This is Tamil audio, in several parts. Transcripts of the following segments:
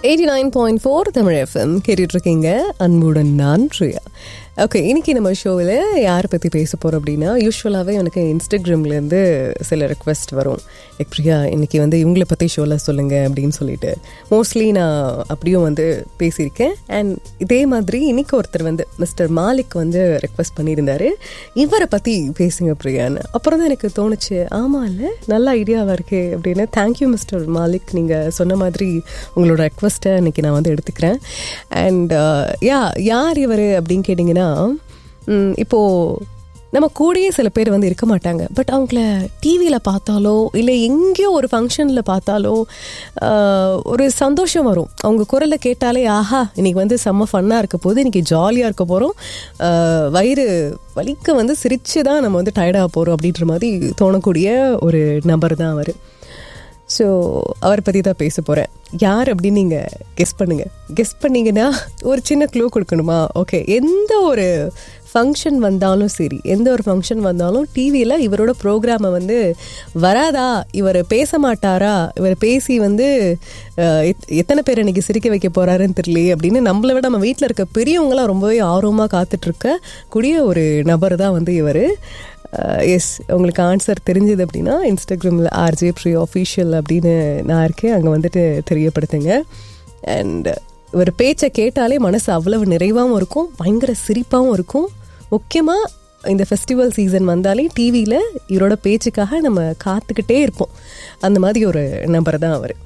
eighty nine point four Tamil FM கேட்டுட்டு இருக்கீங்க அன்புடன் நான் பிரியா ஓகே இன்னைக்கு நம்ம ஷோவில் யாரை பற்றி பேச போகிறோம் அப்படின்னா யூஸ்வலாகவே எனக்கு இன்ஸ்டாகிராம்லேருந்து சில ரெக்வெஸ்ட் வரும் லைக் பிரியா இன்னைக்கு வந்து இவங்களை பற்றி ஷோவில் சொல்லுங்கள் அப்படின்னு சொல்லிட்டு மோஸ்ட்லி நான் அப்படியும் வந்து பேசியிருக்கேன் அண்ட் இதே மாதிரி இன்னைக்கு ஒருத்தர் வந்து மிஸ்டர் மாலிக் வந்து ரெக்வெஸ்ட் பண்ணியிருந்தாரு இவரை பற்றி பேசுங்க பிரியான்னு அப்புறம் தான் எனக்கு தோணுச்சு ஆமாம் இல்லை நல்ல ஐடியாவாக இருக்கே அப்படின்னு தேங்க்யூ மிஸ்டர் மாலிக் நீங்கள் சொன்ன மாதிரி உங்களோட ரெக்வஸ்ட்டை இன்னைக்கு நான் வந்து எடுத்துக்கிறேன் அண்ட் யா யார் இவர் அப்படின்னு கேட்டிங்கன்னா ம், இப்போ நம்ம கூடயே சில பேர் வந்து இருக்க மாட்டாங்க பட் அவங்கள டிவியில் பார்த்தாலோ இல்லை எங்கேயோ ஒரு ஃபங்க்ஷனில் பார்த்தாலோ ஆஹ், ஒரு சந்தோஷம் வரும் அவங்க குரலை கேட்டாலே ஆஹா இன்னைக்கு வந்து செம்ம ஃபன்னாக இருக்க போது இன்னைக்கு ஜாலியாக இருக்க போகிறோம் வயிறு வலிக்க வந்து சிரிச்சு தான் நம்ம வந்து டயர்டாக போகிறோம் அப்படின்ற மாதிரி தோணக்கூடிய ஒரு நபர் தான் அவர் ஸோ அவரை பற்றி தான் பேச போகிறேன் யார் அப்படின்னு நீங்கள் கெஸ் பண்ணுங்கள் கெஸ் பண்ணீங்கன்னா ஒரு சின்ன க்ளூ கொடுக்கணுமா ஓகே எந்த ஒரு ஃபங்க்ஷன் வந்தாலும் சரி எந்த ஒரு ஃபங்க்ஷன் வந்தாலும் டிவியில் இவரோட ப்ரோக்ராமை வந்து வராதா இவர் பேச மாட்டாரா இவர் பேசி வந்து அஹ், எத்- எத்தனை பேர் இன்னைக்கு சிரிக்க வைக்க போறாருன்னு தெரியலையே அப்படின்னு நம்மளை விட நம்ம வீட்டில் இருக்க பெரியவங்களாம் ரொம்பவே ஆர்வமாக காத்துட்ருக்க கூடிய ஒரு நபர் தான் வந்து இவர் எஸ் உங்களுக்கு ஆன்சர் தெரிஞ்சது அப்படின்னா இன்ஸ்டாகிராமில் ஆர்ஜே ப்ரீ ஆஃபீஷியல் அப்படின்னு நான் இருக்கேன் அங்கே வந்துட்டு தெரியப்படுத்துங்க அண்ட் ஒரு பேச்சை கேட்டாலே மனசு அவ்வளவு நிறைவாகவும் இருக்கும் பயங்கர சிரிப்பாகவும் இருக்கும் முக்கியமாக இந்த ஃபெஸ்டிவல் சீசன் வந்தாலே டிவியில் இவரோட பேச்சுக்காக நம்ம காத்துக்கிட்டே இருப்போம் அந்த மாதிரி ஒரு நபர் தான் அவர்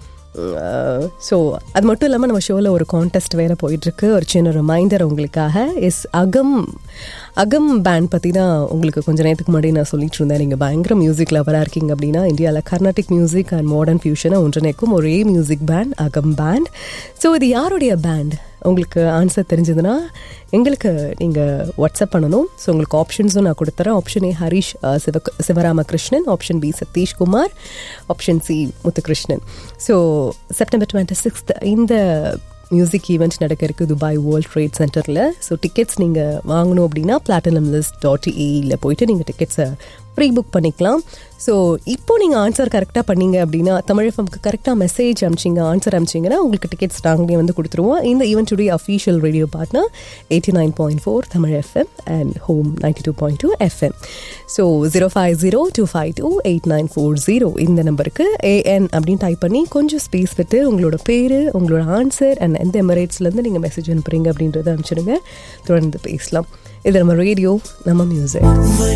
ஸோ அது மட்டும் இல்லாமல் நம்ம ஷோவில் ஒரு கான்டெஸ்ட் வேறு போயிட்டுருக்கு ஒரு சின்ன ரிமைண்டர் உங்களுக்காக எஸ் அகம் அகம் பேண்ட் பற்றி தான் உங்களுக்கு கொஞ்ச நேரத்துக்கு முன்னாடி நான் சொல்லிட்டு இருந்தேன் நீங்கள் பயங்கர மியூசிக் லவராக இருக்கீங்க அப்படின்னா இந்தியாவில் கர்நாடிக் மியூசிக் அண்ட் மாடர்ன் ஃபியூஷனை ஒன்றிணைக்கும் ஒரே music band Agam band so இது யாருடைய பேண்ட் உங்களுக்கு ஆன்சர் தெரிஞ்சதுன்னா எங்களுக்கு நீங்கள் வாட்ஸ்அப் பண்ணணும் ஸோ உங்களுக்கு ஆப்ஷன்ஸும் நான் கொடுத்துறேன் option A Harish ah, Siva Sivaramakrishnan option B Satheeshkumar option C Muthukrishnan so September twenty sixth இந்த மியூசிக் ஈவெண்ட் நடக்க இருக்கு துபாய் வேர்ல்ட் ட்ரேட் சென்டரில் ஸோ டிக்கெட்ஸ் நீங்கள் வாங்கணும் அப்படின்னா பிளாட்டினம் லிஸ்ட் டாட் ஏஇயில் போயிட்டு நீங்கள் டிக்கெட்ஸை ப்ரீ புக் பண்ணிக்கலாம் ஸோ இப்போ நீங்கள் ஆன்சர் கரெக்டாக பண்ணீங்க அப்படின்னா தமிழ் எஃப்எம்க்கு கரெக்டாக மெசேஜ் அனுப்பிச்சிங்க ஆன்சர் அனுப்பிச்சிங்கன்னா உங்களுக்கு டிக்கெட்ஸ் நாங்களே வந்து கொடுத்துருவோம் இந்த ஈவெண்ட் உடைய official radio partner eighty nine point four Tamil FM and home ninety two point two FM so zero five zero two five two eight nine four zero இந்த நம்பருக்கு ஏஎன் அப்படின்னு டைப் பண்ணி கொஞ்சம் ஸ்பேஸ் விட்டு உங்களோட பேர் உங்களோட ஆன்சர் அண்ட் எந்த எமரேட்ஸ்லேருந்து நீங்கள் மெசேஜ் அனுப்புறீங்க அப்படின்றத அனுப்பிச்சிடுங்க தொடர்ந்து பேசலாம் இது நம்ம ரேடியோ நம்ம மியூசிக்